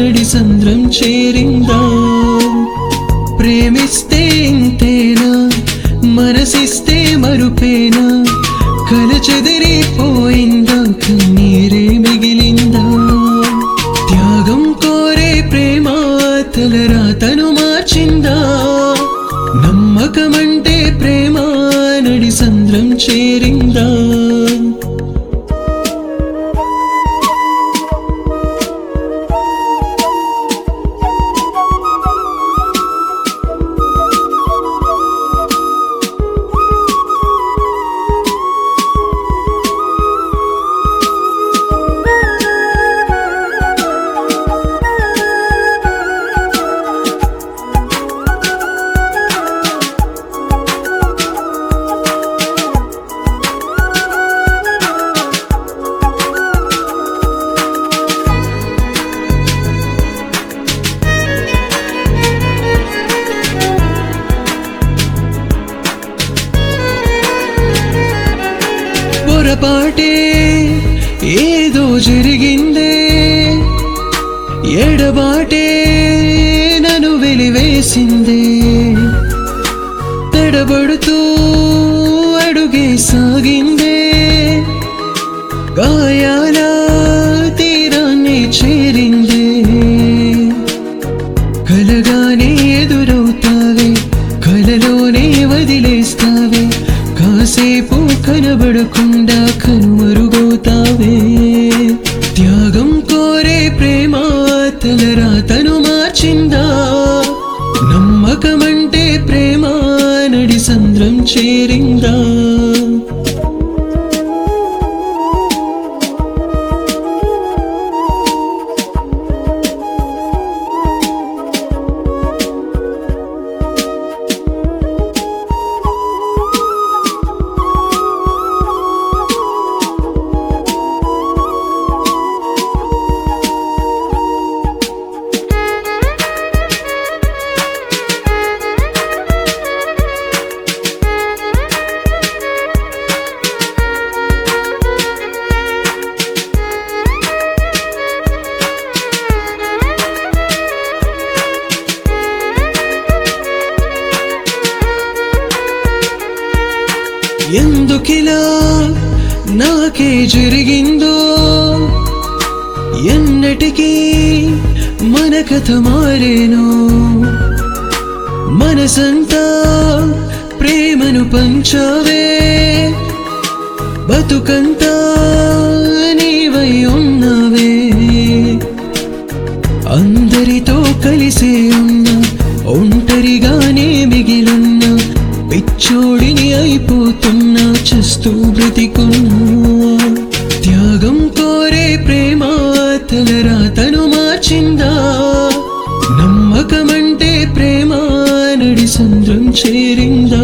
నడి సంద్రం చేరిందా ప్రేమిస్తే ఇంతేనా మనసిస్తే మరుపేనా కల చెదిరిపోయిందా కన్నీరే మిగిలిందా త్యాగం కోరే ప్రేమ తలరాతను మార్చిందా నమ్మకమంటే ప్రేమ నడి సంద్రం చేరిందా పొరపాటే ఏదో జరిగిందే ఎడబాటే నన్ను వెలివేసిందే తడబడుతూ అడుగే సాగిందే గాయాల తీరాన్ని చేరిందే కలగానే ఎదురవుతావే కలలోనే వదిలేస్తావే కాసేపు కనబడకుండా కనుమరుగవుతావే త్యాగం కోరే ప్రేమ తలరాతను మార్చిందా నమ్మకమంటే ప్రేమ నడి సంద్రం చేరిందా ఎందుకిలా నాకే జరిగిందో ఎన్నటికీ మన కథ మారేను మనసంతా ప్రేమను పంచావే బతుకంతా నీవై ఉన్నావే అందరితో కలిసే ఉన్నా ఒంటరిగానే మిగిలున్నా పిచ్చోడిని అయిపోతున్నా చస్తూ బ్రతికున్నా త్యాగం కోరే ప్రేమ తలరాతను మార్చిందా నమ్మకమంటే ప్రేమ నడి సంద్రం చేరిందా